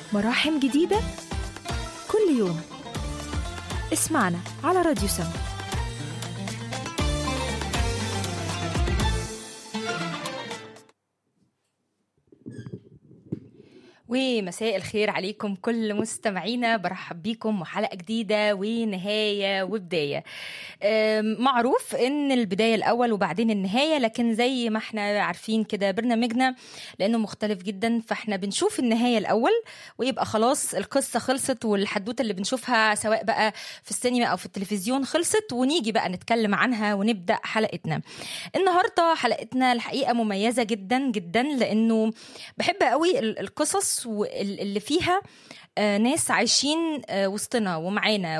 مراحم جديدة كل يوم اسمعنا على راديو سما ومساء الخير عليكم كل مستمعينا برحب بيكم وحلقة جديدة ونهاية وبداية أم، معروف ان البداية الاول وبعدين النهاية لكن زي ما احنا عارفين كده برنامجنا لانه مختلف جدا فاحنا بنشوف النهاية الاول ويبقى خلاص القصة خلصت والحدوتة اللي بنشوفها سواء بقى في السينما او في التلفزيون خلصت ونيجي بقى نتكلم عنها ونبدأ حلقتنا النهاردة حلقتنا الحقيقة مميزة جدا جدا لانه بحب قوي ال- القصص وال- اللي فيها آه، ناس عايشين آه، وسطنا ومعانا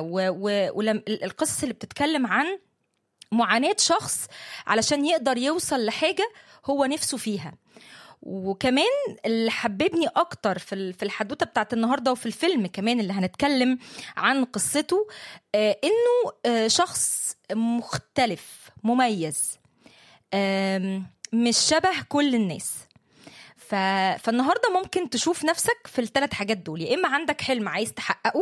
والقصص اللي بتتكلم عن معاناة شخص علشان يقدر يوصل لحاجة هو نفسه فيها وكمان اللي حببني اكتر في ال- في الحدوته بتاعت النهارده وفي الفيلم كمان اللي هنتكلم عن قصته آه، انه آه، شخص مختلف مميز آم، مش شبه كل الناس ف... فالنهارده ممكن تشوف نفسك في الثلاث حاجات دول يا اما عندك حلم عايز تحققه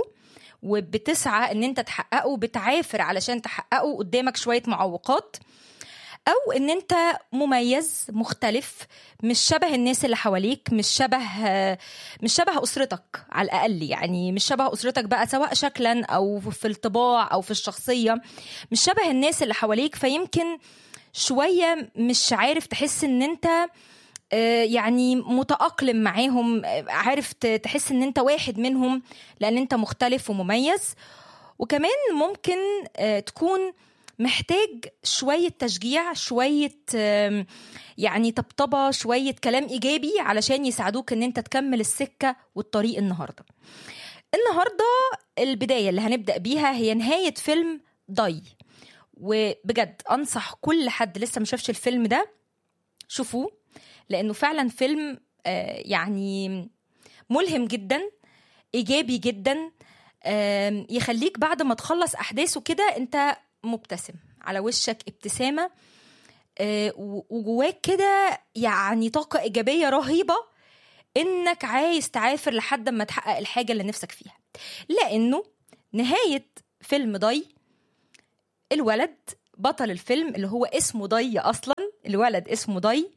وبتسعى ان انت تحققه وبتعافر علشان تحققه قدامك شويه معوقات او ان انت مميز مختلف مش شبه الناس اللي حواليك مش شبه مش شبه اسرتك على الاقل يعني مش شبه اسرتك بقى سواء شكلا او في الطباع او في الشخصيه مش شبه الناس اللي حواليك فيمكن شويه مش عارف تحس ان انت آه، يعني متأقلم معاهم آه، عارف ت- تحس ان انت واحد منهم لان انت مختلف ومميز وكمان ممكن آه، تكون محتاج شوية تشجيع شوية آم، يعني طبطبة شوية كلام إيجابي علشان يساعدوك ان انت تكمل السكة والطريق النهاردة النهاردة البداية اللي هنبدأ بيها هي نهاية فيلم ضي وبجد أنصح كل حد لسه ما شافش الفيلم ده شوفوه لانه فعلا فيلم آه، يعني ملهم جدا ايجابي جدا آم، يخليك بعد ما تخلص احداثه كده انت مبتسم على وشك ابتسامه آه، و- وجواك كده يعني طاقه ايجابيه رهيبه انك عايز تعافر لحد ما تحقق الحاجه اللي نفسك فيها لانه نهايه فيلم ضي الولد بطل الفيلم اللي هو اسمه ضي اصلا الولد اسمه ضي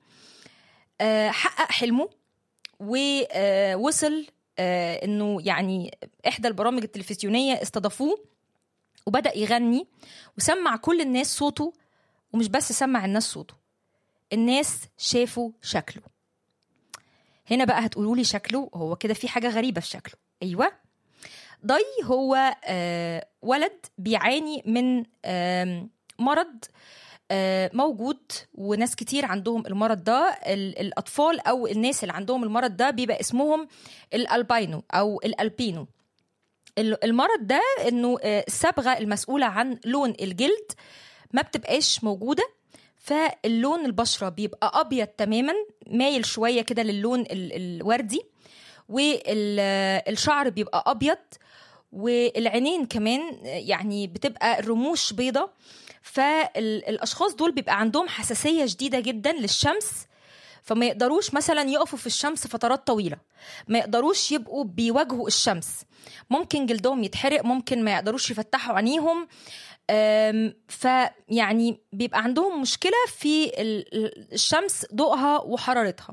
آه، حقق حلمه ووصل انه يعني احدى البرامج التلفزيونيه استضافوه وبدا يغني وسمع كل الناس صوته ومش بس سمع الناس صوته الناس شافوا شكله هنا بقى هتقولوا لي شكله هو كده في حاجه غريبه في شكله ايوه ضي هو آه، ولد بيعاني من آم، مرض آه، موجود وناس كتير عندهم المرض ده ال- الأطفال أو الناس اللي عندهم المرض ده بيبقى اسمهم الألباينو أو الألبينو ال- المرض ده انه آه، الصبغه المسؤوله عن لون الجلد ما بتبقاش موجوده فاللون البشره بيبقى ابيض تماما مايل شويه كده للون ال- الوردي والشعر بيبقى ابيض والعينين كمان آه، يعني بتبقى رموش بيضة فالاشخاص دول بيبقى عندهم حساسيه شديده جدا للشمس فما يقدروش مثلا يقفوا في الشمس فترات طويله ما يقدروش يبقوا بيواجهوا الشمس ممكن جلدهم يتحرق ممكن ما يقدروش يفتحوا عينيهم أم، فيعني بيبقى عندهم مشكله في ال- ال- الشمس ضوءها وحرارتها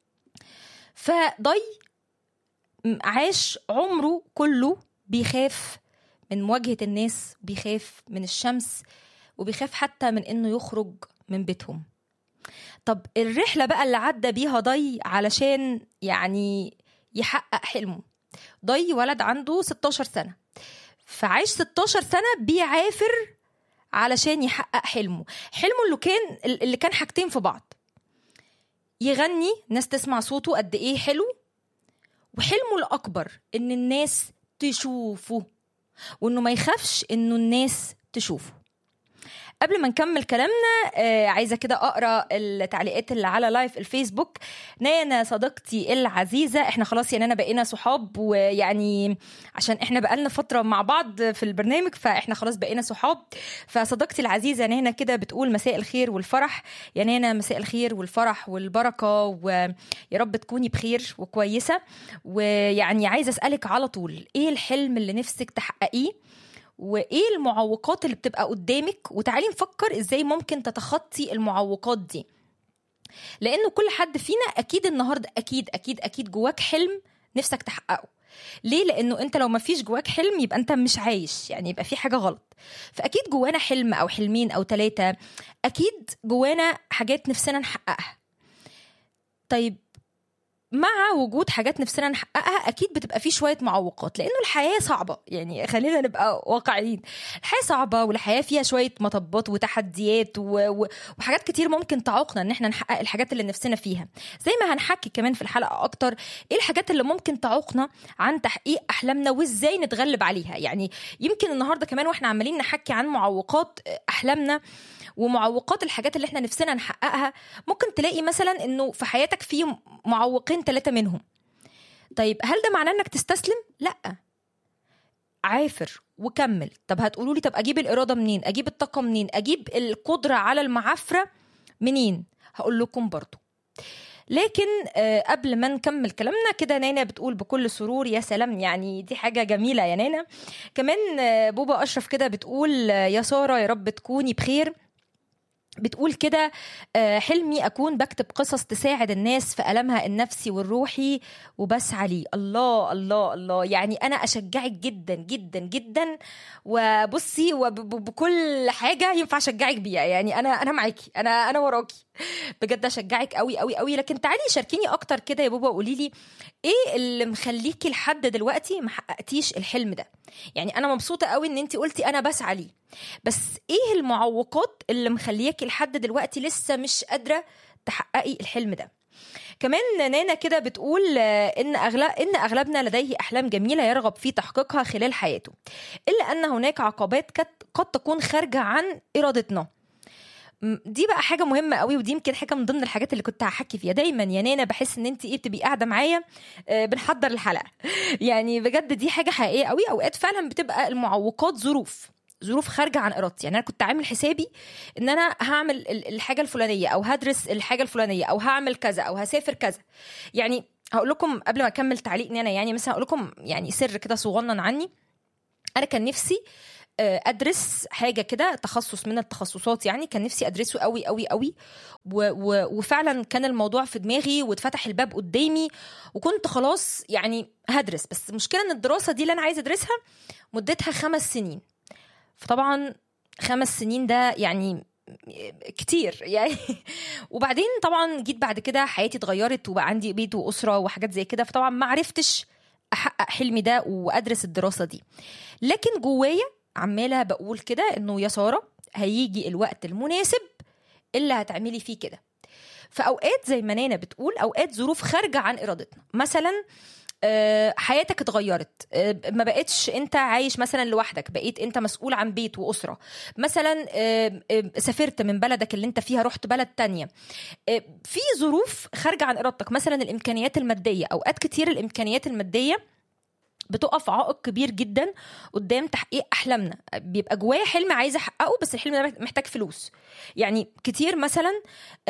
فضي م- عاش عمره كله بيخاف من مواجهه الناس بيخاف من الشمس وبيخاف حتى من انه يخرج من بيتهم طب الرحله بقى اللي عدى بيها ضي علشان يعني يحقق حلمه ضي ولد عنده 16 سنه فعايش 16 سنه بيعافر علشان يحقق حلمه حلمه اللي كان اللي كان حاجتين في بعض يغني ناس تسمع صوته قد ايه حلو وحلمه الاكبر ان الناس تشوفه وانه ما يخافش انه الناس تشوفه قبل ما نكمل كلامنا آه عايزه كده اقرا التعليقات اللي على لايف الفيسبوك نانا صديقتي العزيزه احنا خلاص يعني انا بقينا صحاب ويعني عشان احنا بقالنا فتره مع بعض في البرنامج فاحنا خلاص بقينا صحاب فصديقتي العزيزه نانا كده بتقول مساء الخير والفرح يا نانا مساء الخير والفرح والبركه ويا رب تكوني بخير وكويسه ويعني عايزه اسالك على طول ايه الحلم اللي نفسك تحققيه وايه المعوقات اللي بتبقى قدامك وتعالي نفكر ازاي ممكن تتخطي المعوقات دي لانه كل حد فينا اكيد النهارده اكيد اكيد اكيد جواك حلم نفسك تحققه ليه لانه انت لو ما فيش جواك حلم يبقى انت مش عايش يعني يبقى في حاجه غلط فاكيد جوانا حلم او حلمين او ثلاثه اكيد جوانا حاجات نفسنا نحققها طيب مع وجود حاجات نفسنا نحققها اكيد بتبقى في شويه معوقات لانه الحياه صعبه يعني خلينا نبقى واقعيين الحياه صعبه والحياه فيها شويه مطبات وتحديات و... و... وحاجات كتير ممكن تعوقنا ان احنا نحقق الحاجات اللي نفسنا فيها زي ما هنحكي كمان في الحلقه اكتر ايه الحاجات اللي ممكن تعوقنا عن تحقيق احلامنا وازاي نتغلب عليها يعني يمكن النهارده كمان واحنا عمالين نحكي عن معوقات احلامنا ومعوقات الحاجات اللي احنا نفسنا نحققها ممكن تلاقي مثلا انه في حياتك في معوقين ثلاثه منهم طيب هل ده معناه انك تستسلم لا عافر وكمل طب هتقولوا لي طب اجيب الاراده منين اجيب الطاقه منين اجيب القدره على المعافره منين هقول لكم برضو لكن قبل ما نكمل كلامنا كده نانا بتقول بكل سرور يا سلام يعني دي حاجه جميله يا نانا كمان بوبا اشرف كده بتقول يا ساره يا رب تكوني بخير بتقول كده حلمي اكون بكتب قصص تساعد الناس في المها النفسي والروحي وبسعى ليه الله الله الله يعني انا اشجعك جدا جدا جدا وبصي وبكل حاجه ينفع اشجعك بيها يعني انا انا معاكي انا انا وراكي بجد اشجعك قوي قوي قوي لكن تعالي شاركيني اكتر كده يا بابا قولي لي ايه اللي مخليكي لحد دلوقتي ما حققتيش الحلم ده يعني انا مبسوطه قوي ان انت قلتي انا بسعى ليه بس ايه المعوقات اللي مخلياكي لحد دلوقتي لسه مش قادره تحققي الحلم ده كمان نانا كده بتقول ان اغلب ان اغلبنا لديه احلام جميله يرغب في تحقيقها خلال حياته الا ان هناك عقبات قد تكون خارجه عن ارادتنا دي بقى حاجه مهمه قوي ودي يمكن حاجه من ضمن الحاجات اللي كنت هحكي فيها دايما يا نانا بحس ان انت ايه بتبقي قاعده معايا بنحضر الحلقه يعني بجد دي حاجه حقيقيه قوي اوقات فعلا بتبقى المعوقات ظروف ظروف خارجه عن ارادتي يعني انا كنت عامل حسابي ان انا هعمل الحاجه الفلانيه او هدرس الحاجه الفلانيه او هعمل كذا او هسافر كذا يعني هقول لكم قبل ما اكمل تعليق انا يعني مثلا هقول لكم يعني سر كده صغنن عني انا كان نفسي ادرس حاجه كده تخصص من التخصصات يعني كان نفسي ادرسه قوي قوي قوي و و وفعلا كان الموضوع في دماغي واتفتح الباب قدامي وكنت خلاص يعني هدرس بس المشكله ان الدراسه دي اللي انا عايزه ادرسها مدتها خمس سنين فطبعا خمس سنين ده يعني كتير يعني وبعدين طبعا جيت بعد كده حياتي اتغيرت وبقى عندي بيت واسره وحاجات زي كده فطبعا ما عرفتش احقق حلمي ده وادرس الدراسه دي لكن جوايا عماله بقول كده انه يا ساره هيجي الوقت المناسب اللي هتعملي فيه كده فاوقات زي ما نانا بتقول اوقات ظروف خارجه عن ارادتنا مثلا حياتك اتغيرت ما بقتش انت عايش مثلا لوحدك بقيت انت مسؤول عن بيت واسره مثلا سافرت من بلدك اللي انت فيها رحت بلد تانية في ظروف خارجه عن ارادتك مثلا الامكانيات الماديه اوقات كتير الامكانيات الماديه بتقف عائق كبير جدا قدام تحقيق احلامنا بيبقى جوايا حلم عايزه احققه بس الحلم ده محتاج فلوس يعني كتير مثلا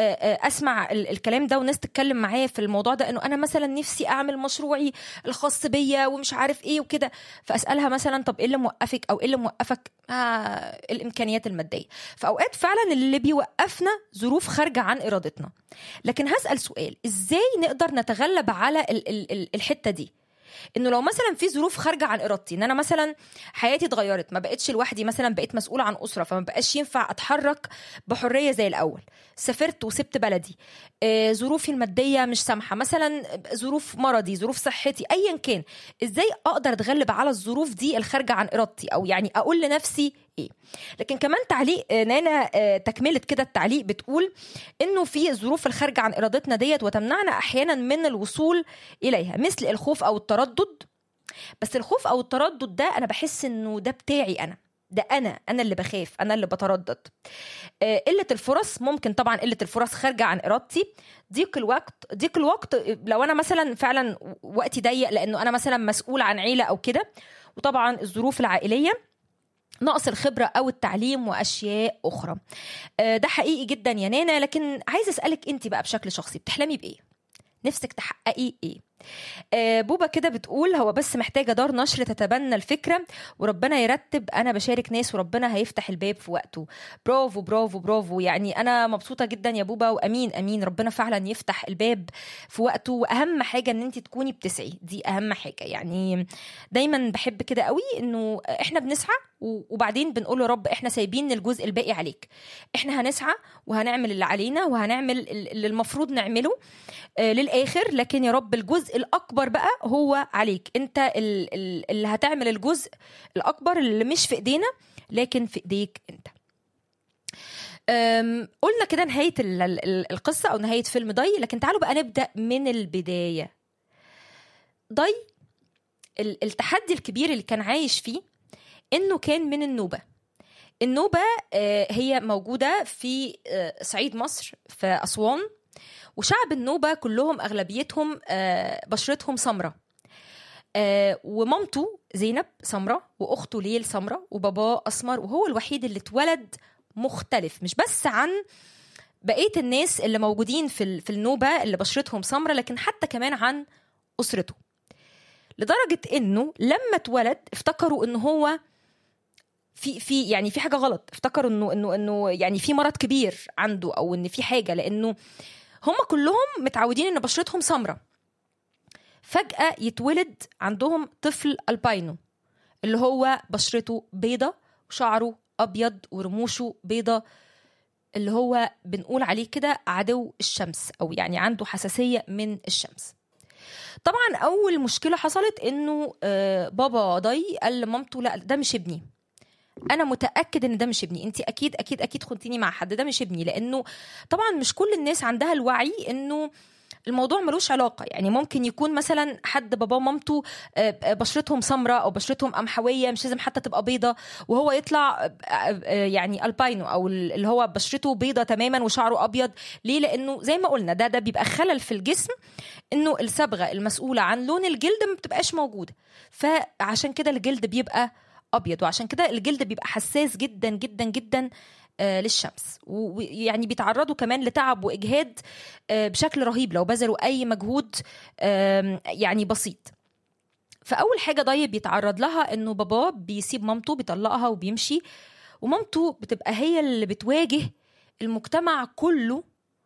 اسمع الكلام ده وناس تتكلم معايا في الموضوع ده انه انا مثلا نفسي اعمل مشروعي الخاص بيا ومش عارف ايه وكده فاسالها مثلا طب ايه اللي موقفك او ايه اللي موقفك آه الامكانيات الماديه فاوقات فعلا اللي بيوقفنا ظروف خارجه عن ارادتنا لكن هسال سؤال ازاي نقدر نتغلب على الحته دي انه لو مثلا في ظروف خارجه عن ارادتي ان انا مثلا حياتي اتغيرت ما بقتش لوحدي مثلا بقيت مسؤوله عن اسره فما بقاش ينفع اتحرك بحريه زي الاول سافرت وسبت بلدي آه ظروفي الماديه مش سامحه مثلا ظروف مرضي ظروف صحتي ايا كان ازاي اقدر اتغلب على الظروف دي الخارجه عن ارادتي او يعني اقول لنفسي ايه لكن كمان تعليق نانا تكمله كده التعليق بتقول انه في الظروف الخارجه عن ارادتنا ديت وتمنعنا احيانا من الوصول اليها مثل الخوف او التردد بس الخوف او التردد ده انا بحس انه ده بتاعي انا ده انا انا اللي بخاف انا اللي بتردد آه، قله الفرص ممكن طبعا قله الفرص خارجه عن ارادتي ضيق الوقت ضيق الوقت لو انا مثلا فعلا وقتي ضيق لانه انا مثلا مسؤول عن عيله او كده وطبعا الظروف العائليه نقص الخبرة أو التعليم وأشياء أخرى آه، ده حقيقي جدا يا نانا لكن عايز أسألك أنت بقى بشكل شخصي بتحلمي بإيه؟ نفسك تحققي إيه؟ آه، بوبا كده بتقول هو بس محتاجة دار نشر تتبنى الفكرة وربنا يرتب أنا بشارك ناس وربنا هيفتح الباب في وقته برافو برافو برافو يعني أنا مبسوطة جدا يا بوبا وأمين أمين ربنا فعلا يفتح الباب في وقته وأهم حاجة إن أنت تكوني بتسعي دي أهم حاجة يعني دايما بحب كده قوي إنه إحنا بنسعى و- وبعدين بنقول يا رب إحنا سايبين الجزء الباقي عليك إحنا هنسعى وهنعمل اللي علينا وهنعمل اللي المفروض نعمله آه، للاخر لكن يا رب الجزء الاكبر بقى هو عليك انت ال- ال- اللي هتعمل الجزء الاكبر اللي مش في ايدينا لكن في ايديك انت أم، قلنا كده نهايه ال- ال- القصه او نهايه فيلم ضي لكن تعالوا بقى نبدا من البدايه ضي ال- التحدي الكبير اللي كان عايش فيه انه كان من النوبه النوبه آه، هي موجوده في آه، صعيد مصر في اسوان وشعب النوبة كلهم أغلبيتهم آه، بشرتهم سمرة آه، ومامته زينب سمرة وأخته ليل سمرة وباباه أسمر وهو الوحيد اللي اتولد مختلف مش بس عن بقية الناس اللي موجودين في ال- في النوبة اللي بشرتهم سمرة لكن حتى كمان عن أسرته لدرجة إنه لما اتولد افتكروا إن هو في في يعني في حاجة غلط افتكروا إنه إنه إنه يعني في مرض كبير عنده أو إن في حاجة لأنه هم كلهم متعودين ان بشرتهم سمراء فجأة يتولد عندهم طفل الباينو اللي هو بشرته بيضة وشعره أبيض ورموشه بيضة اللي هو بنقول عليه كده عدو الشمس أو يعني عنده حساسية من الشمس طبعا أول مشكلة حصلت إنه آه، بابا ضي قال لمامته لا ده مش ابني انا متاكد ان ده مش ابني انت اكيد اكيد اكيد خنتيني مع حد ده مش ابني لانه طبعا مش كل الناس عندها الوعي انه الموضوع ملوش علاقه يعني ممكن يكون مثلا حد باباه ومامته آه، آه، بشرتهم سمراء او بشرتهم قمحويه مش لازم حتى تبقى بيضه وهو يطلع آه، آه، يعني الباينو او اللي هو بشرته بيضه تماما وشعره ابيض ليه لانه زي ما قلنا ده ده بيبقى خلل في الجسم انه الصبغه المسؤوله عن لون الجلد ما بتبقاش موجوده فعشان كده الجلد بيبقى ابيض وعشان كده الجلد بيبقى حساس جدا جدا جدا آه، للشمس و- ويعني بيتعرضوا كمان لتعب واجهاد آه، بشكل رهيب لو بذلوا اي مجهود آم، يعني بسيط فاول حاجه ضيب بيتعرض لها انه باباه بيسيب مامته بيطلقها وبيمشي ومامته بتبقى هي اللي بتواجه المجتمع كله